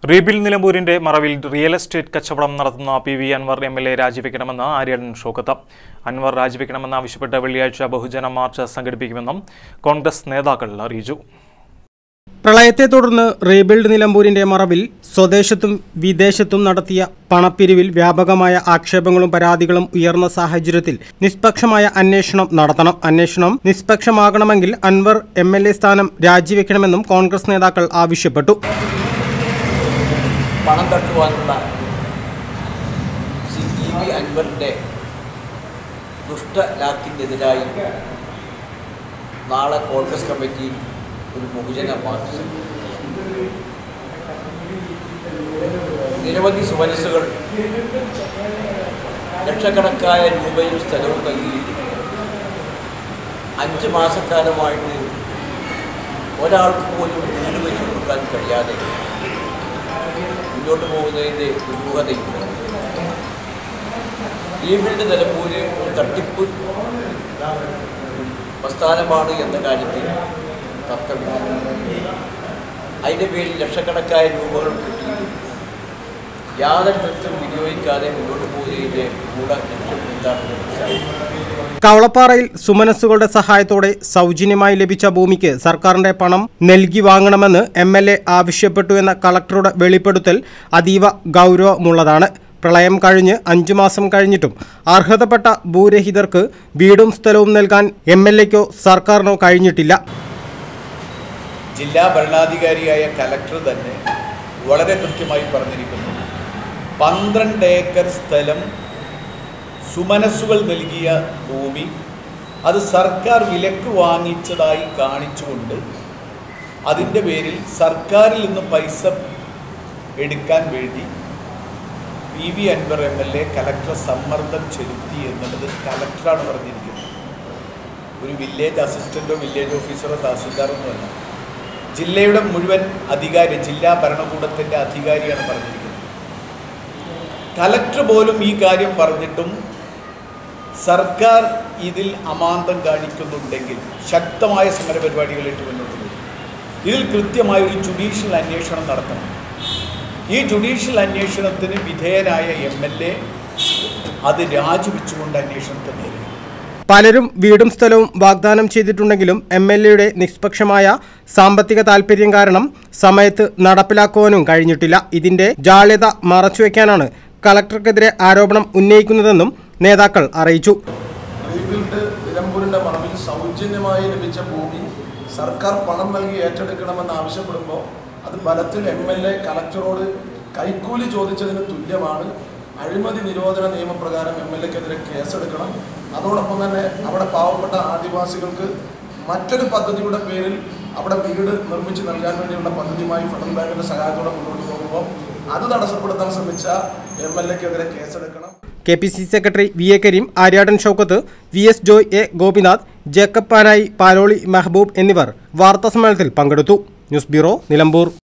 റീബിൽ നിലമ്പൂരിന്റെ മറവിൽ real estate കച്ചവടം നടത്തുന്ന P V Anvar M L A രാജിവെക്കണമെന്ന് ആര്യൻ ഷോക്കത്ത് അൻവർ രാജിവെക്കണമെന്നാവശ്യപ്പെട്ട് വെള്ളിയാഴ്ച ബഹുജന മാർച്ച് സംഘടിപ്പിക്കുമെന്നും കോൺഗ്രസ് നേതാക്കൾ അറിയിച്ചു പ്രളയത്തെ തുടർന്ന് റീബിൽഡ് നിലമ്പൂരിന്റെ മറവിൽ സ്വദേശത്തും വിദേശത്തും നടത്തിയ പണപ്പിരിവിൽ വ്യാപകമായ ആക്ഷേപങ്ങളും പരാതികളും ഉയർന്ന സാഹചര്യത്തിൽ നിഷ്പക്ഷമായ അന്വേഷണം നടത്തണം അന്വേഷണം നിഷ്പക്ഷമാകണമെങ്കിൽ അൻവർ എം എൽ എ സ്ഥാനം രാജിവെക്കണമെന്നും കോൺഗ്രസ് നേതാക്കൾ ആവശ്യപ്പെട്ടു പണം തട്ടുവാനുള്ള സി ടി വി അൻവറിൻ്റെ ദുഷ്ടലാക്കിനെതിരായി നാളെ കോൺഗ്രസ് കമ്മിറ്റി ഒരു ബഹുജന മാർച്ച് നിരവധി സുമനസ്സുകൾ ലക്ഷക്കണക്കായ രൂപയും സ്ഥലവും നൽകി അഞ്ച് മാസക്കാലമായിട്ട് ഒരാൾക്ക് പോലും വീട് വെച്ച് കൊടുക്കാൻ കഴിയാതെ മുന്നോട്ട് പോകുന്നതിൻ്റെ ദുരൂഹതയുണ്ട് ഈ ബിൽഡ് നിലമ്പൂര് ഒരു തട്ടിപ്പ് പ്രസ്ഥാനമാണ് എന്ന കാര്യത്തിൽ തർക്കമില്ല അതിൻ്റെ പേരിൽ ലക്ഷക്കണക്കായ രൂപകൾ കിട്ടിയിട്ടും യാതൊരു തരത്തിലും വിനിയോഗിക്കാതെ മുന്നോട്ട് പോകുന്നതിൻ്റെ ഗൂഢ ലക്ഷ്യം എന്താണെന്ന് മനസ്സിലാക്കി കവളപ്പാറയിൽ സുമനസ്സുകളുടെ സഹായത്തോടെ സൗജന്യമായി ലഭിച്ച ഭൂമിക്ക് സർക്കാരിന്റെ പണം നൽകി വാങ്ങണമെന്ന് എം എൽ എ ആവശ്യപ്പെട്ടു എന്ന കളക്ടറുടെ വെളിപ്പെടുത്തൽ അതീവ ഗൗരവമുള്ളതാണ് പ്രളയം കഴിഞ്ഞ് അഞ്ചു മാസം കഴിഞ്ഞിട്ടും അർഹതപ്പെട്ട ഭൂരഹിതർക്ക് വീടും സ്ഥലവും നൽകാൻ എം എൽ എക്കോ സർക്കാരിനോ കഴിഞ്ഞിട്ടില്ല ജില്ലാ ഭരണാധികാരിയായ കലക്ടർ തന്നെ വളരെ കൃത്യമായി പറഞ്ഞിരിക്കുന്നു പന്ത്രണ്ട് ഏക്കർ സ്ഥലം സുമനസ്സുകൾ നൽകിയ ഭൂമി അത് സർക്കാർ വിലക്ക് വാങ്ങിച്ചതായി കാണിച്ചുകൊണ്ട് അതിൻ്റെ പേരിൽ സർക്കാരിൽ നിന്ന് പൈസ എടുക്കാൻ വേണ്ടി P V Anvar M L A collector സമ്മർദ്ദം ചെലുത്തി എന്നുള്ളത് കലക്ടറാണ് പറഞ്ഞിരിക്കുന്നത് ഒരു വില്ലേജ് അസിസ്റ്റൻറ്റോ വില്ലേജ് ഓഫീസറോ തഹസിൽദാറോ ഒന്നുമല്ല ജില്ലയുടെ മുഴുവൻ അധികാരി ജില്ലാ ഭരണകൂടത്തിൻ്റെ അധികാരിയാണ് പറഞ്ഞിരിക്കുന്നത് കലക്ടർ പോലും ഈ കാര്യം പറഞ്ഞിട്ടും സർക്കാർ ഇതിൽ അമാന്തം കാണിക്കുന്നുണ്ടെങ്കിൽ ശക്തമായ സമരപരിപാടികളിട്ട് മുന്നോട്ട് പോകും ഇതിൽ കൃത്യമായ ഒരു ജുഡീഷ്യൽ അന്വേഷണം നടത്തണം ഈ ജുഡീഷ്യൽ അന്വേഷണത്തിന് വിധേയനായ എം എൽ എ അത് രാജിവെച്ചുകൊണ്ട് അന്വേഷണത്തെ നേരിടും പലരും വീടും സ്ഥലവും വാഗ്ദാനം ചെയ്തിട്ടുണ്ടെങ്കിലും എം എൽ എയുടെ നിഷ്പക്ഷമായ സാമ്പത്തിക താൽപ്പര്യം കാരണം സമയത്ത് നടപ്പിലാക്കുവാനും കഴിഞ്ഞിട്ടില്ല ഇതിന്റെ ജാള്യത മറച്ചുവെക്കാനാണ് കളക്ടർക്കെതിരെ ആരോപണം ഉന്നയിക്കുന്നതെന്നും നേതാക്കൾ അറിയിച്ചു റീബിൽഡ് നിലമ്പൂരിൻ്റെ മറവിൽ സൗജന്യമായി ലഭിച്ച ഭൂമി സർക്കാർ പണം നൽകി ഏറ്റെടുക്കണമെന്ന് ആവശ്യപ്പെടുമ്പോൾ അത് ബലത്തിൽ എം എൽ എ കലക്ടറോട് കൈക്കൂലി ചോദിച്ചതിന് തുല്യമാണ് അഴിമതി നിരോധന നിയമപ്രകാരം എം എൽ എക്കെതിരെ കേസെടുക്കണം അതോടൊപ്പം തന്നെ അവിടെ പാവപ്പെട്ട ആദിവാസികൾക്ക് മറ്റൊരു പദ്ധതിയുടെ പേരിൽ അവിടെ വീട് നിർമ്മിച്ച് നൽകാൻ വേണ്ടിയുള്ള പദ്ധതിയുമായി ഫെഡറൽ ബാങ്കിൻ്റെ സഹായത്തോടെ മുന്നോട്ട് പോകുമ്പോൾ അത് തടസ്സപ്പെടുത്താൻ ശ്രമിച്ച എം എൽ എക്കെതിരെ കേസെടുക്കണം കെ പി സി സെക്രട്ടറി വി എ കരീം ആര്യാടൻ ഷൗക്കത്ത് വി എസ് ജോയ് എ ഗോപിനാഥ് ജേക്കബ് പാനായി പാലോളി മെഹബൂബ് എന്നിവർ വാർത്താസമ്മേളനത്തിൽ പങ്കെടുത്തു ന്യൂസ് ബ്യൂറോ നിലമ്പൂർ